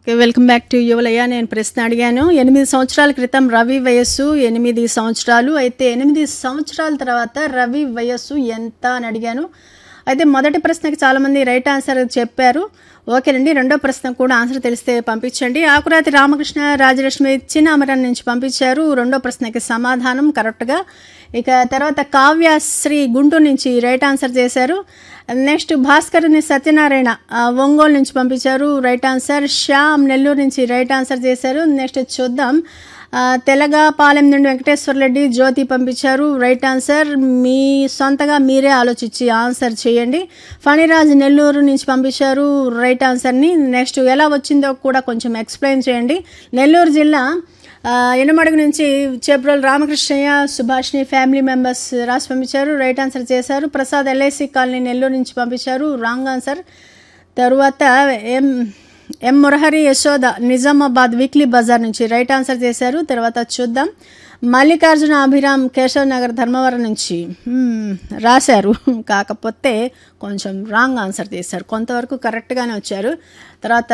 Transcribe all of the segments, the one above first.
okay welcome back to యువలయ్య నేను ప్రశ్న అడిగాను ఎనిమిది సంవత్సరాల క్రితం రవి వయస్సు ఎనిమిది సంవత్సరాలు అయితే ఎనిమిది సంవత్సరాల తర్వాత రవి వయస్సు ఎంత అని అడిగాను అయితే మొదటి ప్రశ్నకి చాలామంది రైట్ ఆన్సర్ చెప్పారు ఓకేనండి రెండో ప్రశ్న కూడా ఆన్సర్ తెలిస్తే పంపించండి ఆకురాతి రామకృష్ణ రాజలక్ష్మి చిన్నామరం నుంచి పంపించారు రెండో ప్రశ్నకి సమాధానం కరెక్ట్గా ఇక తర్వాత కావ్యశ్రీ గుంటూరు నుంచి రైట్ ఆన్సర్ చేశారు నెక్స్ట్ భాస్కర్ని సత్యనారాయణ ఆ, ఒంగోలు నుంచి పంపించారు రైట్ ఆన్సర్ శ్యామ్ నెల్లూరు నుంచి రైట్ ఆన్సర్ చేశారు నెక్స్ట్ చూద్దాం ఆ, తెలగపాలెం నుండి వెంకటేశ్వర రెడ్డి జ్యోతి పంపించారు రైట్ ఆన్సర్ మీ సొంతగా మీరే ఆలోచించి ఆన్సర్ చేయండి ఫణిరాజ్ నెల్లూరు నుంచి పంపించారు రైట్ ఆన్సర్ని నెక్స్ట్ ఎలా వచ్చిందో కూడా కొంచెం ఎక్స్ప్లెయిన్ చేయండి నెల్లూరు జిల్లా ఆ, ఎనమడుగు నుంచి చేబ్రోల్ రామకృష్ణయ్య సుభాష్ని ఫ్యామిలీ మెంబర్స్ రాసి పంపించారు రైట్ ఆన్సర్ చేశారు ప్రసాద్ ఎల్ఐసి కాలనీ నెల్లూరు నుంచి పంపించారు రాంగ్ ఆన్సర్ తరువాత M M Murahari Yashoda Nizamabad weekly bazaar నుంచి రైట్ ఆన్సర్ చేశారు తర్వాత చూద్దాం మల్లికార్జున అభిరామ్ కేశవ్ నగర్ ధర్మవరం నుంచి హ్మ్, రాశారు కాకపోతే కొంచెం రాంగ్ ఆన్సర్ చేశారు కొంతవరకు కరెక్ట్గానే వచ్చారు తర్వాత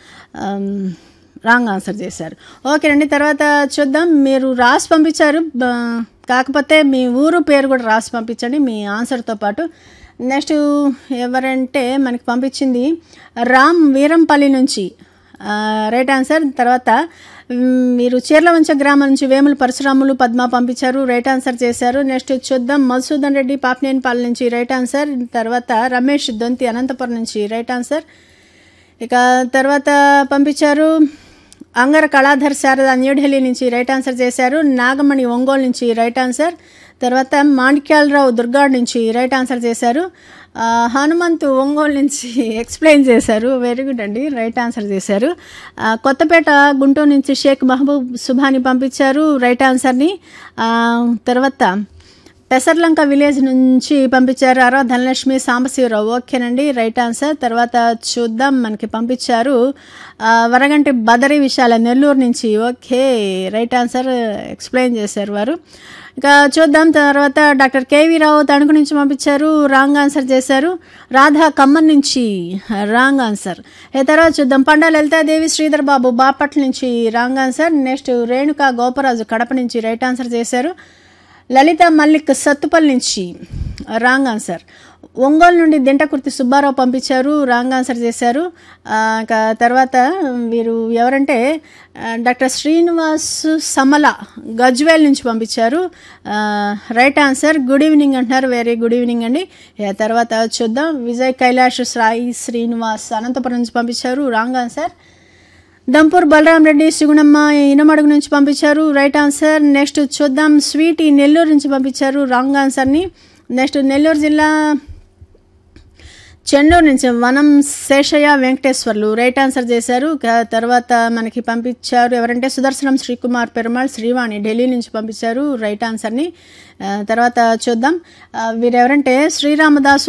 ఆమ్, రాంగ్ ఆన్సర్ చేశారు ఓకేనండి తర్వాత చూద్దాం మీరు రాసి పంపించారు బ- కాకపోతే మీ ఊరు పేరు కూడా రాసి పంపించండి మీ ఆన్సర్తో పాటు నెక్స్ట్ ఎవరంటే మనకి పంపించింది రామ్ వీరంపల్లి నుంచి ఆ, రైట్ ఆన్సర్ తర్వాత మ్, మీరు చీర్లవంచ గ్రామం నుంచి వేముల పరశురాములు పద్మ పంపించారు రైట్ ఆన్సర్ చేశారు నెక్స్ట్ చూద్దాం మధుసూదన్ రెడ్డి పాపినేనిపాలెం నుంచి రైట్ ఆన్సర్ తర్వాత రమేష్ దొంతి అనంతపురం నుంచి రైట్ ఆన్సర్ ఇక తర్వాత పంపించారు అంగర కళాధర్ శారద న్యూఢిల్లీ నుంచి రైట్ ఆన్సర్ చేశారు నాగమణి ఒంగోలు నుంచి రైట్ ఆన్సర్ తర్వాత మాణిక్యాలరావు దుర్గాడ్ నుంచి రైట్ ఆన్సర్ చేశారు ఆ, హనుమంతు ఒంగోలు నుంచి ఎక్స్ప్లెయిన్ చేశారు వెరీ గుడ్ అండి రైట్ ఆన్సర్ చేశారు ఆ, కొత్తపేట గుంటూరు నుంచి షేక్ మహబూబ్ సుభాని పంపించారు రైట్ ఆన్సర్ని ఆ, తర్వాత పెసర్లంక విలేజ్ నుంచి పంపించారు అరవ ధనలక్ష్మి సాంబశివరావు ఓకేనండి రైట్ ఆన్సర్ తర్వాత చూద్దాం మనకి పంపించారు ఆ, వరగంటి బదరి విశాల నెల్లూరు నుంచి ఓకే రైట్ ఆన్సర్ ఎక్స్ప్లెయిన్ చేశారు వారు ఇక చూద్దాం తర్వాత డాక్టర్ కేవీ రావు తణుకు నుంచి పంపించారు రాంగ్ ఆన్సర్ చేశారు రాధా ఖమ్మం నుంచి రాంగ్ ఆన్సర్ ఏ తర్వాత చూద్దాం పండా లలితాదేవి శ్రీధర్ బాబు బాపట్ల నుంచి wrong answer next Renuka Goparaju Kadapa నుంచి రైట్ ఆన్సర్ చేశారు లలిత మల్లిక్ సత్తుపల్లి నుంచి రాంగ్ ఆన్సర్ ఒంగోలు నుండి దింటకుర్తి సుబ్బారావు పంపించారు రాంగ్ ఆన్సర్ చేశారు ఆ, ఇంకా తర్వాత వీరు ఎవరంటే ఆ, డాక్టర్ శ్రీనివాస్ సమల గజ్వేల్ నుంచి పంపించారు ఆ, రైట్ ఆన్సర్ గుడ్ ఈవినింగ్ అంటున్నారు వెరీ గుడ్ ఈవినింగ్ అండి ఆ తర్వాత చూద్దాం విజయ్ కైలాష్ సాయి శ్రీనివాస్ అనంతపురం నుంచి పంపించారు రాంగ్ ఆన్సర్ దంపూర్ బలరాం రెడ్డి సుగుణమ్మ ఇనమడుగు నుంచి పంపించారు రైట్ ఆన్సర్ నెక్స్ట్ చూద్దాం స్వీట్ ఈ నెల్లూరు నుంచి పంపించారు రాంగ్ ఆన్సర్ని నెక్స్ట్ నెల్లూరు జిల్లా చెన్నూరు నుంచి వనం శేషయ్య వెంకటేశ్వర్లు రైట్ ఆన్సర్ చేశారు క- తర్వాత మనకి పంపించారు ఎవరంటే సుదర్శనం శ్రీకుమార్ పెరుమాళ్ శ్రీవాణి ఢిల్లీ నుంచి పంపించారు రైట్ ఆన్సర్ని ఆ, తర్వాత చూద్దాం ఆ, వీరెవరంటే శ్రీరామదాసు